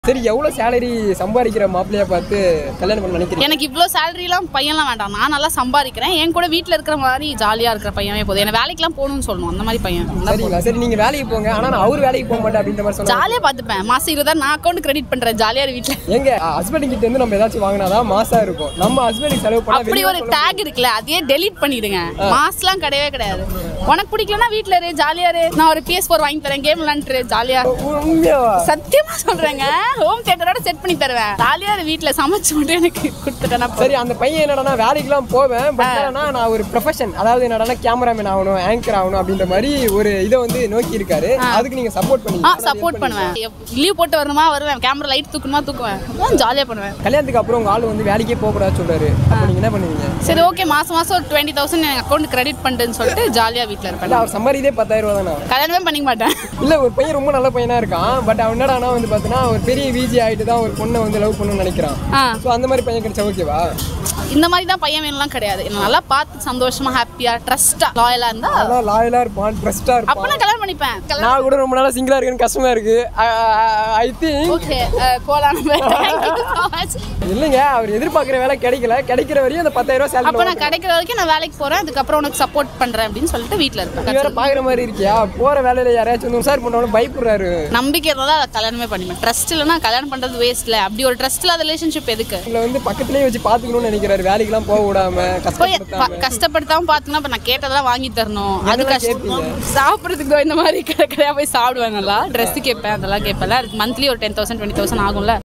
சரி எவ்வளவு சேலரி சம்பாதிக்கிற மாப்பிள்ளையா பார்த்து கல்யாணம் பண்ண நினைக்கிறீங்க எனக்கு இவ்வளோ சேலரிலாம் பையன்லாம் வேண்டாம் நான் நல்லா சம்பாதிக்கிறேன் என் கூட வீட்டில் இருக்கிற மாதிரி ஜாலியாக இருக்கிற பையனே போதும் எனக்கு வேலைக்கெல்லாம் போகணும்னு சொல்லணும் அந்த மாதிரி பையன் சரிங்களா சரி நீங்க வேலைக்கு போங்க ஆனா நான் அவர் வேலைக்கு போக மாட்டேன் அப்படின்ற மாதிரி சொன்னா ஜாலியாக பார்த்துப்பேன் மாதம் இருபதாயிரம் நான் அக்கௌண்ட் கிரெடிட் பண்ணுறேன் ஜாலியாக வீட்டில் எங்க ஹஸ்பண்ட் கிட்ட இருந்து நம்ம ஏதாச்சும் வாங்கினாதான் மாசா இருக்கும் நம்ம ஹஸ்பண்டுக்கு செலவு பண்ணா அப்படி வெளிய ஒரு சொல்ல டேக் இருக்குல்ல அதையே டெலீட் பண்ணிடுங்க மாஸ்லாம் கிடையவே கிடையாது உனக்கு பிடிக்கலனா வீட்டில் இரு ஜாலியாக இரு நான் ஒரு பிஎஸ் ஃபோர் வாங்கி தரேன் கேம் விளாண்டுரு ஜாலியாக முடியாது. உண்மையாவா சத்தியமா சொல்றேங்க ஹோம் தியேட்டரோட செட் பண்ணி தருவேன் ஜாலியா வீட்ல சமைச்சு மட்டும் எனக்கு கொடுத்துட்டேன்னா போதும். சரி அந்த பையன் என்னடா வேலைக்கெல்லாம் போவேன் பட் என்னன்னா நான் ஒரு ப்ரொஃபஷன் அதாவது என்னடா கேமராமேன் ஆகணும் ஆங்கர் ஆகணும் அப்படின்ற மாதிரி ஒரு இதை வந்து நோக்கி இருக்காரு அதுக்கு நீங்க சப்போர்ட் ஆ பண்ணி சப்போர்ட் பண்ணுவேன் லீவ் போட்டு வரணுமா வருவேன் கேமரா லைட் தூக்கணுமா தூக்குவேன் ஜாலியா பண்ணுவேன் கல்யாணத்துக்கு அப்புறம் உங்க ஆள் வந்து வேலைக்கே போக கூடாது சொல்றாரு அப்போ நீங்க என்ன பண்ணுவீங்க சரி ஓகே மாசம் மாசம் ஒரு டுவெண்ட்டி தௌசண்ட் என் அக்கௌண்ட் கிரெடிட் பண்ணுன்னு சொல்லிட்டு ஜாலியா வீட்ல இல்ல இருப்பேன் அவர் சம்பாதிதே பத்தாயிரம் ரூபா தானே கல்யாணமே பண்ணிக்க மாட்டேன் இல்ல ஒரு பையன் ரொம்ப நல்ல பையனா இருக்கான் பட் அவன் என்னடானா வந்து பார்த்தீங்கன்னா ஒரு பெரிய விஜி ஆயிட்டு தான் ஒரு பொண்ணை வந்து லவ் பண்ணணும்னு நினைக்கிறான் ஆ ஸோ அந்த மாதிரி பையன் கிடைச்சா ஓகேவா இந்த மாதிரி தான் பையன் வேணும்லாம் கிடையாது என்ன நல்லா பார்த்து சந்தோஷமா ஹாப்பியா ட்ரஸ்டா லாயலா இருந்தா அதான் லாயலா இருப்பான் ட்ரஸ்டா அப்ப இருப்பான் நான் கல்யாணம் பண்ணிப்பேன் கல்யாணம் நான் கூட ரொம்ப நாளா சிங்கிளா இருக்கேன்னு கஷ்டமா இருக்கு ஐ திங்க் ஓகே போலாம் இல்லைங்க அவர் எதிர்பார்க்குற வேலை கிடைக்கல கிடைக்கிற வரையும் அந்த பத்தாயிரம் ரூபாய் அப்ப சேலரி நான் கிடைக்கிற வரைக்கும் நான் வேலைக்கு போறேன் அதுக்கப்புறம் உனக்கு சப்போர்ட் பண்றேன் அப்படின்னு சொல்லிட்டு வீட்ல நீ வேற இருப்பேன் பாக்குற மாதிரி இருக்கியா போற வேலையில யாராச்சும் வந்து உசார் பண்ணாலும் பயப்படுறாரு நம்பிக்கை இருந்தா அதை கல்யாணமே பண்ணிப்பேன் ட்ரஸ்ட் இல்லைன்னா கல்யாணம் பண்றது வேஸ்ட்ல அப்படி ஒரு ட்ரஸ்ட் இல்லாத ரிலேஷன்ஷிப் எதுக்கு உங்களை வந்து பக்கத்துலயே வச்சு பாத்துக்கணும்னு நினைக்கிறாரு வேலைக்கெல்லாம் போக விடாம போய் கஷ்டப்படுத்தாம ப- கஷ்டப்படுத்தாம பாத்தீங்கன்னா இப்ப நான் கேட்டதெல்லாம் வாங்கி தரணும் அது என்னெல்லாம் கஷ்டம் கேட்பீங்க? சாப்பிட்றதுக்கு இந்த மாதிரி கடை கடையா போய் சாப்பிடுவேன் நல்லா ட்ரெஸ் கேட்பேன் அதெல்லாம் கேட்பேன் அதுக்கு மந்த்லி ஒரு டென் தௌசண்ட் டுவெண்ட்டி தௌசண்ட் ஆகும்ல